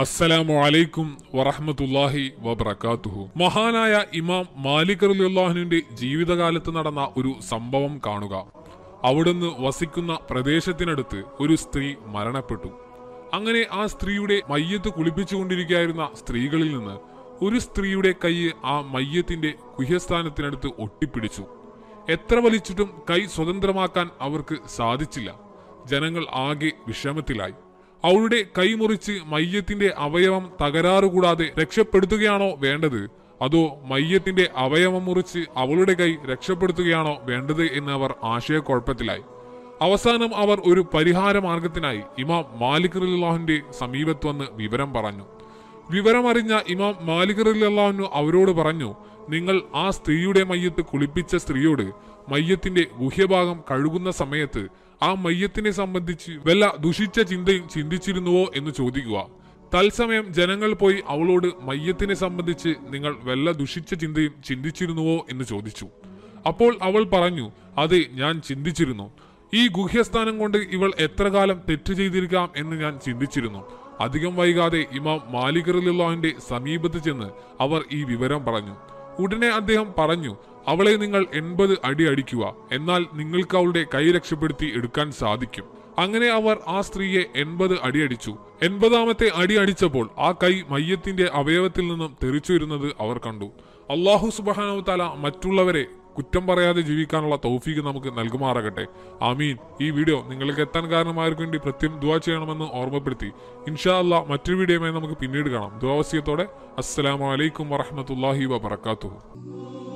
അസ്സലാമു അലൈക്കും വറഹ്മത്തുള്ളാഹി വബറകാതുഹു മഹാനായ ഇമാം മാലിക് റളിയല്ലാഹുവിന്റെ ജീവിതകാലത്ത് നടന്ന ഒരു സംഭവം കാണുക അവിടുന്ന് വസിക്കുന്ന പ്രദേശത്തിനടുത്ത് ഒരു സ്ത്രീ മരണപ്പെട്ടു അങ്ങനെ ആ സ്ത്രീയുടെ മയ്യത്ത് കുളിപ്പിച്ചുകൊണ്ടിരിക്കുകയായിരുന്ന സ്ത്രീകളിൽ നിന്ന് ഒരു സ്ത്രീയുടെ കൈ ആ മയ്യത്തിന്റെ ഗുഹ്യസ്ഥാനത്തിനടുത്ത് ഒട്ടിപ്പിടിച്ചു എത്ര വലിച്ചിട്ടും കൈ സ്വതന്ത്രമാക്കാൻ അവർക്ക് സാധിച്ചില്ല ജനങ്ങൾ ആകെ വിഷമത്തിലായി അവളുടെ കൈ മുറിച്ച് മയ്യത്തിന്റെ അവയവം തകരാറ് കൂടാതെ രക്ഷപ്പെടുത്തുകയാണോ വേണ്ടത് അതോ മയ്യത്തിന്റെ അവയവം മുറിച്ച് അവളുടെ കൈ രക്ഷപ്പെടുത്തുകയാണോ വേണ്ടത് എന്ന് അവർ ആശയക്കുഴപ്പത്തിലായി അവസാനം അവർ ഒരു പരിഹാര മാർഗത്തിനായി ഇമാം മാലിക് റലിള്ളാഹുവിന്റെ സമീപത്ത് വന്ന് വിവരം പറഞ്ഞു വിവരമറിഞ്ഞ ഇമാം മാലിക് റലിള്ളാഹുനു അവരോട് പറഞ്ഞു നിങ്ങൾ ആ സ്ത്രീയുടെ മയ്യത്ത് കുളിപ്പിച്ച സ്ത്രീയോട് മയ്യത്തിന്റെ ഗുഹ്യഭാഗം കഴുകുന്ന സമയത്ത് ആ മയ്യത്തിനെ സംബന്ധിച്ച് വല്ല ദുഷിച്ച ചിന്തയും ചിന്തിച്ചിരുന്നുവോ എന്ന് ചോദിക്കുക തത്സമയം ജനങ്ങൾ പോയി അവളോട് മയ്യത്തിനെ സംബന്ധിച്ച് നിങ്ങൾ വല്ല ദുഷിച്ച ചിന്തയും ചിന്തിച്ചിരുന്നുവോ എന്ന് ചോദിച്ചു അപ്പോൾ അവൾ പറഞ്ഞു അതെ ഞാൻ ചിന്തിച്ചിരുന്നു ഈ ഗുഹ്യസ്ഥാനം കൊണ്ട് ഇവൾ എത്ര കാലം തെറ്റ് ചെയ്തിരിക്കാം എന്ന് ഞാൻ ചിന്തിച്ചിരുന്നു അധികം വൈകാതെ ഇമാം മാലിക് റലിള്ളാഹിന്റെ സമീപത്ത് ചെന്ന് അവർ ഈ വിവരം പറഞ്ഞു ഉടനെ അദ്ദേഹം പറഞ്ഞു അവളെ നിങ്ങൾ എൺപത് അടി അടിക്കുക എന്നാൽ നിങ്ങൾക്ക് അവളുടെ കൈ രക്ഷപ്പെടുത്തി എടുക്കാൻ സാധിക്കും അങ്ങനെ അവർ ആ സ്ത്രീയെ എൺപത് അടി അടിച്ചു എൺപതാമത്തെ അടി അടിച്ചപ്പോൾ ആ കൈ മയ്യത്തിന്റെ അവയവത്തിൽ നിന്നും തെറിച്ചു വരുന്നത് അവർ കണ്ടു അള്ളാഹു സുബാനു തല മറ്റുള്ളവരെ കുറ്റം പറയാതെ ജീവിക്കാനുള്ള തൗഫീക്ക് നമുക്ക് നൽകുമാറാകട്ടെ ആമീൻ ഈ വീഡിയോ നിങ്ങൾക്ക് എത്താൻ കാരണമായവർക്ക് വേണ്ടി പ്രത്യേകം ദുവാ ചെയ്യണമെന്ന് ഓർമ്മപ്പെടുത്തി ഇൻഷാ അല്ലാ മറ്റൊരു വീഡിയോയുമായി നമുക്ക് പിന്നീട് കാണാം ദുവാവസ്യത്തോടെ അസ്സലാമലൈക്കും വറഹമത്തല്ലാഹി വബർക്കാത്തു